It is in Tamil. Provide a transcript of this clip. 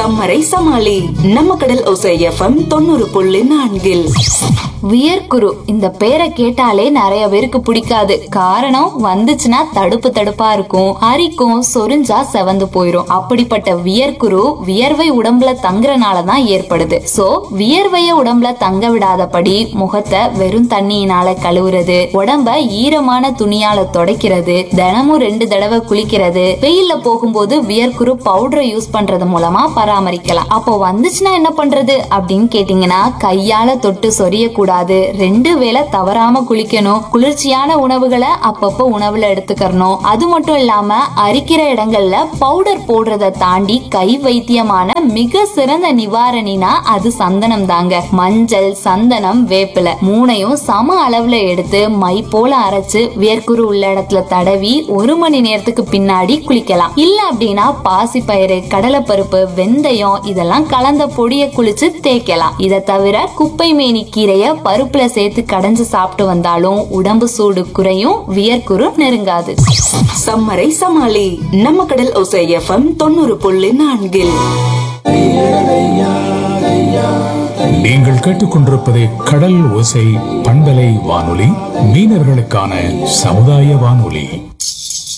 சம்மரை சமாளி நம்ம கடல் ஒசை எஃப்எம் தொண்ணூறு புள்ளி நான்கில் வியர்க்குரு இந்த பேரை கேட்டாலே நிறைய பேருக்கு பிடிக்காது காரணம் வந்துச்சுன்னா தடுப்பு தடுப்பா இருக்கும் அரிக்கும் சொரிஞ்சா செவந்து போயிரும் அப்படிப்பட்ட வியர்க்குரு வியர்வை உடம்புல தங்குறனால தான் ஏற்படுது சோ வியர்வைய உடம்புல தங்க விடாதபடி முகத்தை வெறும் தண்ணியினால கழுவுறது உடம்ப ஈரமான துணியால துடைக்கிறது தினமும் ரெண்டு தடவை குளிக்கிறது வெயில்ல போகும்போது வியர்க்குரு பவுடரை யூஸ் பண்றது மூலமா பராமரிக்கலாம் அப்போ வந்துச்சுன்னா என்ன பண்றது அப்படின்னு கேட்டீங்கன்னா கையால தொட்டு சொரிய கூடாது ரெண்டு வேளை தவறாம குளிக்கணும் குளிர்ச்சியான உணவுகளை அப்பப்போ உணவுல எடுத்துக்கறணும் அது மட்டும் இல்லாம அரிக்கிற இடங்கள்ல பவுடர் போடுறத தாண்டி கை வைத்தியமான மிக சிறந்த நிவாரணினா அது சந்தனம் தாங்க மஞ்சள் சந்தனம் வேப்பிலை மூணையும் சம அளவுல எடுத்து மை போல அரைச்சு வேர்க்குரு உள்ள இடத்துல தடவி ஒரு மணி நேரத்துக்கு பின்னாடி குளிக்கலாம் இல்ல அப்படின்னா பாசிப்பயிறு கடலைப்பருப்பு வெந்தயம் இதெல்லாம் கலந்த பொடியை குளிச்சு தேய்க்கலாம் இதை தவிர குப்பை மேனி கீரைய பருப்புல சேர்த்து கடைஞ்சு சாப்பிட்டு வந்தாலும் உடம்பு சூடு குறையும் வியர்க்குரு நெருங்காது சம்மரை சமாளி நம்ம கடல் ஒசை எஃப்எம் தொண்ணூறு புள்ளி நான்கில் நீங்கள் கேட்டுக்கொண்டிருப்பது கடல் ஓசை பண்பலை வானொலி மீனவர்களுக்கான சமுதாய வானொலி